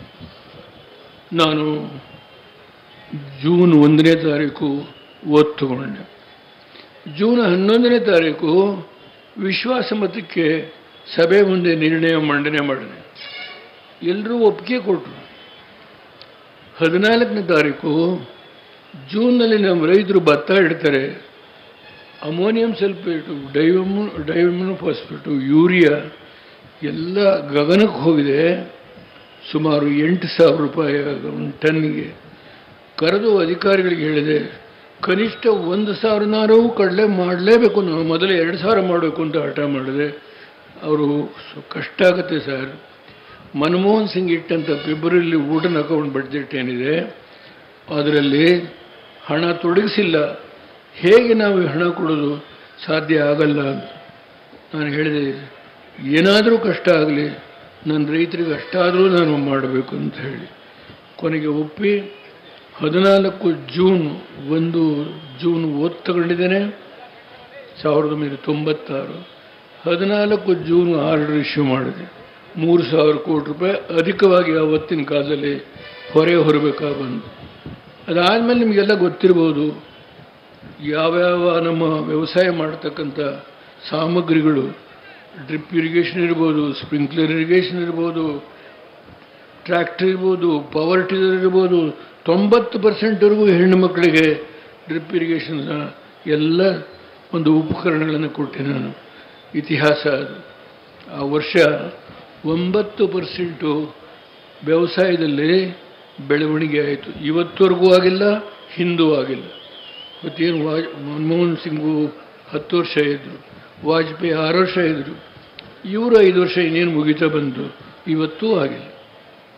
S3: ನಾನು ಜೂನ್ ಒಂದನೇ ತಾರೀಕು ಓದ್ ತಗೊಂಡೆ ಜೂನ್ ಹನ್ನೊಂದನೇ ತಾರೀಕು ವಿಶ್ವಾಸ ಮತಕ್ಕೆ ಸಭೆ ಮುಂದೆ ನಿರ್ಣಯ ಮಂಡನೆ ಮಾಡಿದೆ ಎಲ್ಲರೂ ಒಪ್ಪಿಗೆ ಕೊಟ್ಟರು ಹದಿನಾಲ್ಕನೇ ತಾರೀಕು ಜೂನ್ನಲ್ಲಿ ನಮ್ಮ ರೈತರು ಭತ್ತ ಇಡ್ತಾರೆ ಅಮೋನಿಯಂ ಸಲ್ಫೇಟು ಡೈವಮು ಡೈವಮನು ಫಾಸ್ಫೇಟು ಯೂರಿಯಾ ಎಲ್ಲ ಗಗನಕ್ಕೆ ಹೋಗಿದೆ ಸುಮಾರು ಎಂಟು ಸಾವಿರ ರೂಪಾಯಿ ಒಂದು ಟನ್ನಿಗೆ ಕರೆದು ಅಧಿಕಾರಿಗಳಿಗೆ ಹೇಳಿದೆ ಕನಿಷ್ಠ ಒಂದು ಸಾವಿರನಾರು ಕಡಲೆ ಮಾಡಲೇಬೇಕು ನಾವು ಮೊದಲು ಎರಡು ಸಾವಿರ ಮಾಡಬೇಕು ಅಂತ ಹಠ ಮಾಡಿದೆ ಅವರು ಸ- ಕಷ್ಟ ಆಗುತ್ತೆ ಸರ್ ಮನಮೋಹನ್ ಸಿಂಗ್ ಇಟ್ಟಂಥ ಫೆಬ್ರವರಿಲಿ ಊಟನ ಅಕೌಂಟ್ ಬಡ್ಜೆಟ್ ಏನಿದೆ ಅದರಲ್ಲಿ ಹಣ ತೊಡಗಿಸಿಲ್ಲ ಹೇಗೆ ನಾವು ಈ ಹಣ ಕೊಡೋದು ಸಾಧ್ಯ ಆಗಲ್ಲ ಅಂತ ನಾನು ಹೇಳಿದೆ ಏನಾದರೂ ಕಷ್ಟ ಆಗಲಿ ನನ್ನ ರೈತರಿಗೆ ಅಷ್ಟಾದರೂ ನಾನು ಮಾಡಬೇಕು ಅಂತ ಹೇಳಿ ಕೊನೆಗೆ ಒಪ್ಪಿ ಹದಿನಾಲ್ಕು ಜೂನ್ ಒಂದು ಜೂನ್ ಓದ್ ತಗೊಂಡಿದ್ದೇನೆ ಸಾವಿರದ ಒಂಬೈನೂರ ತೊಂಬತ್ತಾರು ಹದಿನಾಲ್ಕು ಜೂನ್ ಆರ್ಡರ್ ಇಶ್ಯೂ ಮಾಡಿದೆ ಮೂರು ಸಾವಿರ ಕೋಟಿ ರೂಪಾಯಿ ಅಧಿಕವಾಗಿ ಆವತ್ತಿನ ಕಾಲದಲ್ಲಿ ಹೊರೆ ಹೊರಬೇಕಾಗಿ ಬಂತು ಅದಾದಮೇಲೆ ನಿಮಗೆಲ್ಲ ಗೊತ್ತಿರ್ಬೋದು ಯಾವ್ಯಾವ ನಮ್ಮ ವ್ಯವಸಾಯ ಮಾಡ್ತಕ್ಕಂಥ ಸಾಮಗ್ರಿಗಳು ಡ್ರಿಪ್ ಇರಿಗೇಷನ್ ಇರ್ಬೋದು ಸ್ಪ್ರಿಂಕ್ಲರ್ ಇರಿಗೇಷನ್ ಇರ್ಬೋದು ಟ್ರ್ಯಾಕ್ಟರ್ ಇರ್ಬೋದು ಪವರ್ ಟಿಲ್ಲರ್ ಇರ್ಬೋದು ತೊಂಬತ್ತು ಪರ್ಸೆಂಟ್ವರೆಗೂ ಹೆಣ್ಣು ಮಕ್ಕಳಿಗೆ ಡ್ರಿಪ್ ಇರಿಗೇಷನ್ನ ಎಲ್ಲ ಒಂದು ಉಪಕರಣಗಳನ್ನು ಕೊಟ್ಟೆ ನಾನು ಇತಿಹಾಸ ಅದು ಆ ವರ್ಷ ಒಂಬತ್ತು ಪರ್ಸೆಂಟು ವ್ಯವಸಾಯದಲ್ಲಿ ಬೆಳವಣಿಗೆ ಆಯಿತು ಇವತ್ತವರೆಗೂ ಆಗಿಲ್ಲ ಹಿಂದೂ ಆಗಿಲ್ಲ ಮತ್ತೇನು ವಾಜ್ ಮನಮೋಹನ್ ಸಿಂಗು ಹತ್ತು ವರ್ಷ ಇದ್ದರು ವಾಜಪೇಯಿ ಆರು ವರ್ಷ ಇದ್ದರು ಇವರು ಐದು ವರ್ಷ ಇನ್ನೇನು ಮುಗಿತಾ ಬಂತು ಇವತ್ತೂ ಆಗಿಲ್ಲ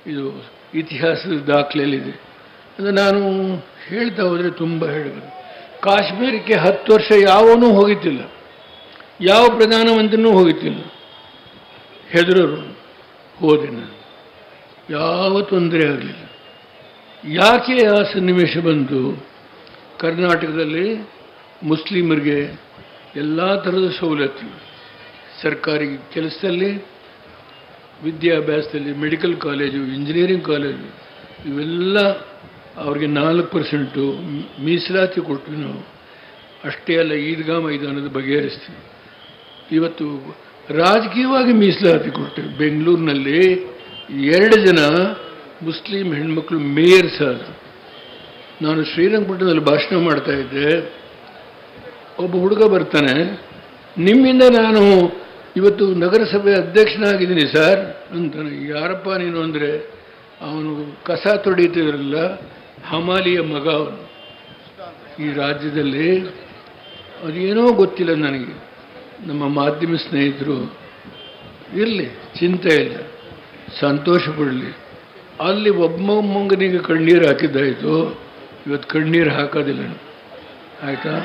S3: ಇದು ಇತಿಹಾಸದ ದಾಖಲೆಯಲ್ಲಿದೆ ಅದು ನಾನು ಹೇಳ್ತಾ ಹೋದರೆ ತುಂಬ ಹೇಳಿದರು ಕಾಶ್ಮೀರಕ್ಕೆ ಹತ್ತು ವರ್ಷ ಯಾವನೂ ಹೋಗಿತ್ತಿಲ್ಲ ಯಾವ ಪ್ರಧಾನಮಂತ್ರಿನೂ ಹೋಗಿತ್ತಿಲ್ಲ ಹೆದರರು ಹೋದೆ ನಾನು ಯಾವ ತೊಂದರೆ ಆಗಲಿಲ್ಲ ಯಾಕೆ ಆ ಸನ್ನಿವೇಶ ಬಂತು ಕರ್ನಾಟಕದಲ್ಲಿ ಮುಸ್ಲಿಮರಿಗೆ ಎಲ್ಲ ಥರದ ಸವಲತ್ತು ಸರ್ಕಾರಿ ಕೆಲಸದಲ್ಲಿ ವಿದ್ಯಾಭ್ಯಾಸದಲ್ಲಿ ಮೆಡಿಕಲ್ ಕಾಲೇಜು ಇಂಜಿನಿಯರಿಂಗ್ ಕಾಲೇಜು ಇವೆಲ್ಲ ಅವ್ರಿಗೆ ನಾಲ್ಕು ಪರ್ಸೆಂಟು ಮೀಸಲಾತಿ ಕೊಟ್ಟು ನಾವು ಅಷ್ಟೇ ಅಲ್ಲ ಈದ್ಗಾ ಮೈದಾನದ ಬಗೆಹರಿಸ್ತೀವಿ ಇವತ್ತು ರಾಜಕೀಯವಾಗಿ ಮೀಸಲಾತಿ ಕೊಟ್ಟೆ ಬೆಂಗಳೂರಿನಲ್ಲಿ ಎರಡು ಜನ ಮುಸ್ಲಿಂ ಹೆಣ್ಮಕ್ಳು ಮೇಯರ್ಸ್ ಆದರು ನಾನು ಶ್ರೀರಂಗಪಟ್ಟಣದಲ್ಲಿ ಭಾಷಣ ಮಾಡ್ತಾ ಇದ್ದೆ ಒಬ್ಬ ಹುಡುಗ ಬರ್ತಾನೆ ನಿಮ್ಮಿಂದ ನಾನು ಇವತ್ತು ನಗರಸಭೆ ಅಧ್ಯಕ್ಷನಾಗಿದ್ದೀನಿ ಸರ್ ಅಂತಾನೆ ಯಾರಪ್ಪ ನೀನು ಅಂದರೆ ಅವನು ಕಸ ತೊಡೀತಿದ್ರಲ್ಲ ಹಮಾಲಿಯ ಮಗ ಅವನು ಈ ರಾಜ್ಯದಲ್ಲಿ ಅದೇನೋ ಗೊತ್ತಿಲ್ಲ ನನಗೆ ನಮ್ಮ ಮಾಧ್ಯಮ ಸ್ನೇಹಿತರು ಇರಲಿ ಚಿಂತೆ ಇಲ್ಲ ಸಂತೋಷ ಪಡಲಿ ಅಲ್ಲಿ ಒಬ್ಬೊಮ್ಮಂಗನಿಗೆ ಕಣ್ಣೀರು ಹಾಕಿದ್ದಾಯಿತು ಇವತ್ತು ಕಣ್ಣೀರು ಹಾಕೋದಿಲ್ಲ ನಾನು. ಆಯ್ತಾ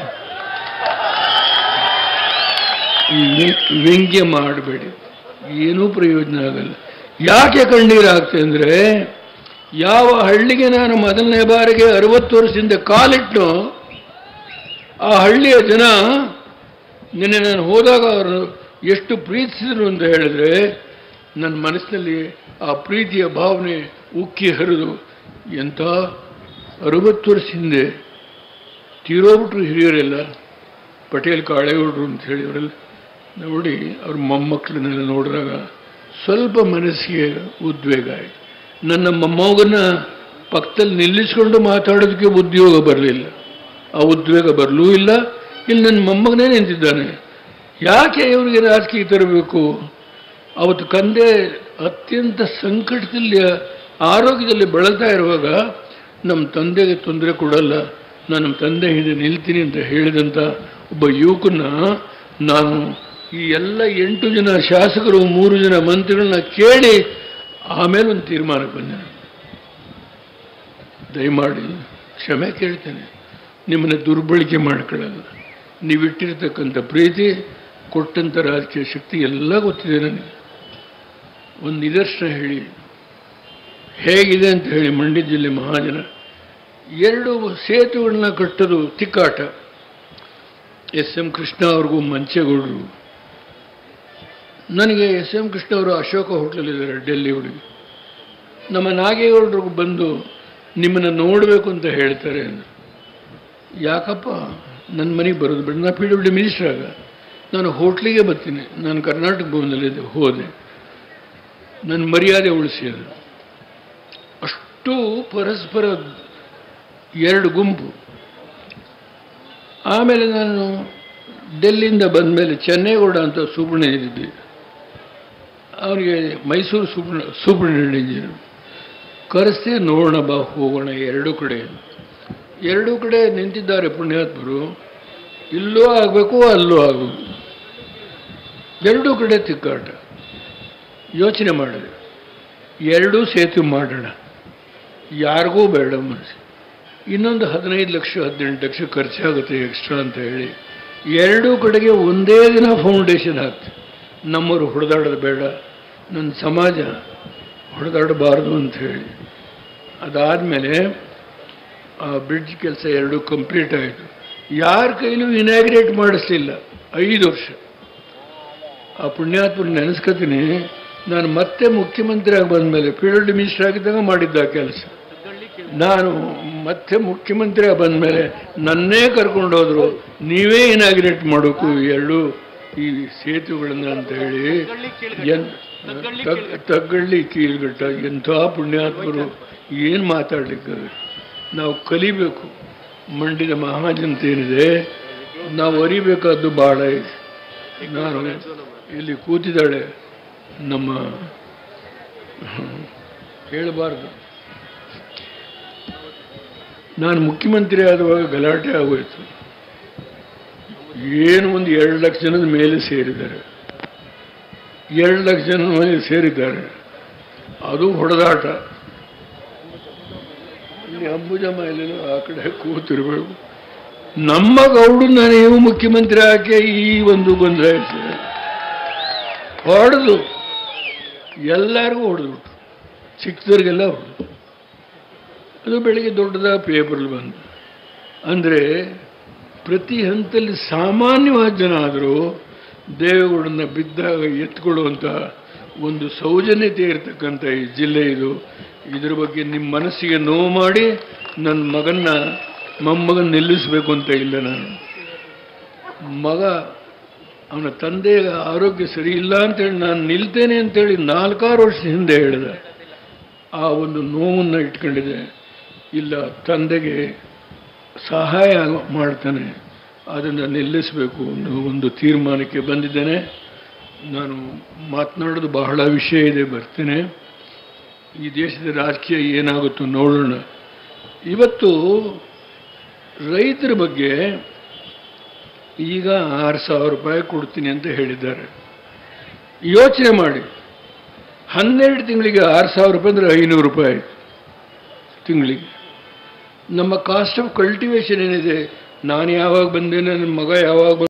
S3: ಈ ವಿ- ವ್ಯಂಗ್ಯ ಮಾಡಬೇಡಿ ಏನೂ ಪ್ರಯೋಜನ ಆಗಲ್ಲ ಯಾಕೆ ಕಣ್ಣೀರು ಹಾಕ್ತೆ ಅಂದರೆ ಯಾವ ಹಳ್ಳಿಗೆ ನಾನು ಮೊದಲನೇ ಬಾರಿಗೆ ಅರವತ್ತು ವರ್ಷದಿಂದ ಕಾಲಿಟ್ಟು ಆ ಹಳ್ಳಿಯ ಜನ ನಿನ್ನೆ ನಾನು ಹೋದಾಗ ಅವರು ಎಷ್ಟು ಪ್ರೀತಿಸಿದ್ರು ಅಂತ ಹೇಳಿದ್ರೆ ನನ್ನ ಮನಸ್ಸಿನಲ್ಲಿ ಆ ಪ್ರೀತಿಯ ಭಾವನೆ ಉಕ್ಕಿ ಹರಿದು ಎಂಥ ಅರವತ್ತು ವರ್ಷ ಹಿಂದೆ ತೀರೋಗ್ಬಿಟ್ರು ಹಿರಿಯರೆಲ್ಲ ಪಟೇಲ್ ಕಾಳೇಗೌಡರು ಅಂತ ಹೇಳಿವರೆಲ್ಲ ನೋಡಿ ಅವ್ರ ಮೊಮ್ಮಕ್ಕಳನ್ನೆಲ್ಲ ನೋಡಿದಾಗ ಸ್ವಲ್ಪ ಮನಸ್ಸಿಗೆ ಉದ್ವೇಗ ಆಯಿತು ನನ್ನ ಮೊಮ್ಮಗನ ಪಕ್ಕದಲ್ಲಿ ನಿಲ್ಲಿಸ್ಕೊಂಡು ಮಾತಾಡೋದಕ್ಕೆ ಉದ್ಯೋಗ ಬರಲಿಲ್ಲ ಆ ಉದ್ವೇಗ ಬರಲೂ ಇಲ್ಲ ಇಲ್ಲಿ ನನ್ನ ಮೊಮ್ಮಗನೇ ನಿಂತಿದ್ದಾನೆ ಯಾಕೆ ಇವರಿಗೆ ರಾಜಕೀಯ ತರಬೇಕು ಅವತ್ತು ಕಂದೆ ಅತ್ಯಂತ ಸಂಕಟದಲ್ಲಿ ಆರೋಗ್ಯದಲ್ಲಿ ಬಳಲ್ತಾ ಇರುವಾಗ ನಮ್ಮ ತಂದೆಗೆ ತೊಂದರೆ ಕೊಡಲ್ಲ ನಾನು ನಮ್ಮ ತಂದೆ ಹಿಂದೆ ನಿಲ್ತೀನಿ ಅಂತ ಹೇಳಿದಂಥ ಒಬ್ಬ ಯುವಕನ ನಾನು ಈ ಎಲ್ಲ ಎಂಟು ಜನ ಶಾಸಕರು ಮೂರು ಜನ ಮಂತ್ರಿಗಳನ್ನ ಕೇಳಿ ಆಮೇಲೆ ಒಂದು ತೀರ್ಮಾನಕ್ಕೆ ಬಂದೆ ನಾನು. ದಯಮಾಡಿ ಕ್ಷಮೆ ಕೇಳ್ತೇನೆ ನಿಮ್ಮನ್ನು ದುರ್ಬಳಕೆ ಮಾಡ್ಕೊಳ್ಳಲ್ಲ ನೀವಿಟ್ಟಿರ್ತಕ್ಕಂಥ ಪ್ರೀತಿ ಕೊಟ್ಟಂಥ ರಾಜಕೀಯ ಶಕ್ತಿ ಎಲ್ಲ ಗೊತ್ತಿದೆ ನನಗೆ ಒಂದು ನಿದರ್ಶನ ಹೇಳಿ ಹೇಗಿದೆ ಅಂತ ಹೇಳಿ ಮಂಡ್ಯ ಜಿಲ್ಲೆ ಮಹಾಜನ ಎರಡು ಸೇತುವೆಗಳನ್ನ ಕಟ್ಟೋದು ತಿಕ್ಕಾಟ ಎಸ್ ಎಂ ಕೃಷ್ಣ ಅವ್ರಿಗೂ ಮಂಚೇಗೌಡರು ನನಗೆ ಎಸ್ ಎಂ ಕೃಷ್ಣ ಅವರು ಅಶೋಕ ಹೋಟ್ಲಲ್ಲಿದ್ದಾರೆ ಡೆಲ್ಲಿ ಹುಡುಗಿ ನಮ್ಮ ನಾಗೇಗೌಡರಿಗೂ ಬಂದು ನಿಮ್ಮನ್ನು ನೋಡಬೇಕು ಅಂತ ಹೇಳ್ತಾರೆ ಅಂದ್ರು. ಯಾಕಪ್ಪ ನನ್ನ ಮನೆಗೆ ಬರೋದು ಬೇಡ ನಾ ಪಿ ಡಬ್ಲ್ಯೂ ಡಿ ಮಿನಿಸ್ಟರ್ ಆಗ ನಾನು ಹೋಟ್ಲಿಗೆ ಬರ್ತೀನಿ ನಾನು ಕರ್ನಾಟಕ ಭವನದಲ್ಲಿದ್ದೆ ಹೋದೆ ನನ್ನ ಮರ್ಯಾದೆ ಉಳಿಸಿ ಅದು ಅಷ್ಟು ಪರಸ್ಪರ ಎರಡು ಗುಂಪು ಆಮೇಲೆ ನಾನು ಡೆಲ್ಲಿಯಿಂದ ಬಂದ ಮೇಲೆ ಚೆನ್ನೇಗೌಡ ಅಂತ ಸೂಪರ್ಡೆಂಟ್ ಇದ್ದೆ ಅವನಿಗೆ ಮೈಸೂರು ಸೂಪರ್ ಸೂಪರ್ಡೆಂಟ್ ಕರೆಸ್ತೆ ನೋಡೋಣ ಬಾ ಹೋಗೋಣ ಎರಡೂ ಕಡೆ ಎರಡೂ ಕಡೆ ನಿಂತಿದ್ದಾರೆ ಪುಣ್ಯಾತ್ಮರು ಇಲ್ಲೂ ಆಗಬೇಕು ಅಲ್ಲೂ ಆಗಬೇಕು ಎರಡೂ ಕಡೆ ತಿಕ್ಕಾಟ ಯೋಚನೆ ಮಾಡಿದೆ ಎರಡೂ ಸೇತುವೆ ಮಾಡೋಣ ಯಾರಿಗೂ ಬೇಡ ಮನಸ್ಸು ಇನ್ನೊಂದು ಹದಿನೈದು ಲಕ್ಷ ಹದಿನೆಂಟು ಲಕ್ಷ ಖರ್ಚಾಗುತ್ತೆ ಎಕ್ಸ್ಟ್ರಾ ಅಂತ ಹೇಳಿ ಎರಡೂ ಕಡೆಗೆ ಒಂದೇ ದಿನ ಫೌಂಡೇಶನ್ ಹಾಕ್ತೆ ನಮ್ಮವರು ಹೊಡೆದಾಡೋದು ಬೇಡ ನನ್ನ ಸಮಾಜ ಹೊಡೆದಾಡಬಾರ್ದು ಅಂತ ಹೇಳಿ ಅದಾದಮೇಲೆ ಆ ಬ್ರಿಡ್ಜ್ ಕೆಲಸ ಎರಡೂ ಕಂಪ್ಲೀಟ್ ಆಯಿತು ಯಾರ ಕೈಲೂ ಇನಾಗ್ರೇಟ್ ಮಾಡಿಸ್ಲಿಲ್ಲ ಐದು ವರ್ಷ ಆ ಪುಣ್ಯಾತ್ಮರು ನೆನೆಸ್ಕೊತೀನಿ ನಾನು ಮತ್ತೆ ಮುಖ್ಯಮಂತ್ರಿ ಆಗಿ ಬಂದಮೇಲೆ ಪಿ ಡಬ್ಲ್ಯೂ ಡಿ ಮಿನಿಸ್ಟರ್ ಆಗಿದ್ದಾಗ ಮಾಡಿದ್ದ ಕೆಲಸ ನಾನು ಮತ್ತೆ ಮುಖ್ಯಮಂತ್ರಿ ಆಗಿ ಬಂದಮೇಲೆ ನನ್ನೇ ಕರ್ಕೊಂಡು ಹೋದ್ರು ನೀವೇ ಇನಾಗ್ರೇಟ್ ಮಾಡೋಕು ಎರಡು ಈ ಸೇತುವೆಗಳನ್ನ ಅಂತ ಹೇಳಿ ಎನ್ ತಗ್- ತಗ್ಗಳ್ಳಿ ಕೀಳ್ಗಟ್ಟ ಎಂಥ ಪುಣ್ಯಾತ್ಮರು ಏನು ಮಾತಾಡ್ಲಿಕ್ಕೆ ನಾವು ಕಲಿಬೇಕು ಮಂಡ್ಯದ ಮಹಾಜನತೆ ಏನಿದೆ ನಾವು ಅರಿಬೇಕಾದ್ದು ಬಹಳ ಇದೆ ನಾನು ಇಲ್ಲಿ ಕೂತಿದ್ದಾಳೆ ನಮ್ಮ ಹೇಳಬಾರ್ದು ನಾನು ಮುಖ್ಯಮಂತ್ರಿ ಆದವಾಗ ಗಲಾಟೆ ಆಗೋಯ್ತು ಏನು ಒಂದು ಎರಡು ಲಕ್ಷ ಜನದ ಮೇಲೆ ಸೇರಿದ್ದಾರೆ ಎರಡು ಲಕ್ಷ ಜನ ಮೇಲೆ ಸೇರಿದ್ದಾರೆ ಅದು ಹೊಡೆದಾಟ ಇಲ್ಲಿ ಅಂಬುಜಮ್ಮ ಎಲ್ಲೇನೋ ಆ ಕಡೆ ಕೂತಿರ್ಬೇಕು ನಮ್ಮ ಗೌಡನ್ನ ನೀವು ಮುಖ್ಯಮಂತ್ರಿ ಹಾಕಿ ಈ ಒಂದು ಗೊಂದಲ ಇರ್ತದೆ ಹೊಡೆದು ಎಲ್ಲರಿಗೂ ಹೊಡೆದ್ಬಿಟ್ರು ಚಿಕ್ಕದವ್ರಿಗೆಲ್ಲ ಹೊಡೆದು ಅದು ಬೆಳಿಗ್ಗೆ ದೊಡ್ಡದ ಪೇಪರ್ಲಿ ಬಂದು ಅಂದರೆ ಪ್ರತಿ ಹಂತದಲ್ಲಿ ಸಾಮಾನ್ಯವಾದ ಜನ ಆದರೂ ದೇವೇಗೌಡನ ಬಿದ್ದಾಗ ಎತ್ಕೊಳ್ಳುವಂಥ ಒಂದು ಸೌಜನ್ಯತೆ ಇರತಕ್ಕಂಥ ಈ ಜಿಲ್ಲೆ ಇದು ಇದ್ರ ಬಗ್ಗೆ ನಿಮ್ಮ ಮನಸ್ಸಿಗೆ ನೋವು ಮಾಡಿ ನನ್ನ ಮಗನ್ನ ಮೊಮ್ಮಗನ ನಿಲ್ಲಿಸಬೇಕು ಅಂತ ಇಲ್ಲ ನಾನು ಮಗ ಅವನ ತಂದೆಯ ಆರೋಗ್ಯ ಸರಿ ಇಲ್ಲ ಅಂತೇಳಿ ನಾನು ನಿಲ್ತೇನೆ ಅಂತೇಳಿ ನಾಲ್ಕಾರು ವರ್ಷ ಹಿಂದೆ ಹೇಳಿದೆ ಆ ಒಂದು ನೋವನ್ನು ಇಟ್ಕೊಂಡಿದೆ ಇಲ್ಲ ತಂದೆಗೆ ಸಹಾಯ ಮಾಡ್ತಾನೆ ಅದನ್ನು ನಿಲ್ಲಿಸಬೇಕು ಅನ್ನೋ ಒಂದು ತೀರ್ಮಾನಕ್ಕೆ ಬಂದಿದ್ದೇನೆ ನಾನು ಮಾತನಾಡೋದು ಬಹಳ ವಿಷಯ ಇದೆ ಬರ್ತೇನೆ ಈ ದೇಶದ ರಾಜಕೀಯ ಏನಾಗುತ್ತೋ ನೋಡೋಣ ಇವತ್ತು ರೈತರ ಬಗ್ಗೆ ಈಗ ಆರು ಸಾವಿರ ರೂಪಾಯಿ ಕೊಡ್ತೀನಿ ಅಂತ ಹೇಳಿದ್ದಾರೆ ಯೋಚನೆ ಮಾಡಿ ಹನ್ನೆರಡು ತಿಂಗಳಿಗೆ ಆರು ಸಾವಿರ ರೂಪಾಯಿ ಅಂದರೆ ಐನೂರು ರೂಪಾಯಿ ತಿಂಗಳಿಗೆ ನಮ್ಮ ಕಾಸ್ಟ್ ಆಫ್ ಕಲ್ಟಿವೇಶನ್ ಏನಿದೆ ನಾನು ಯಾವಾಗ ಬಂದೆ ನನ್ನ ಮಗ ಯಾವಾಗ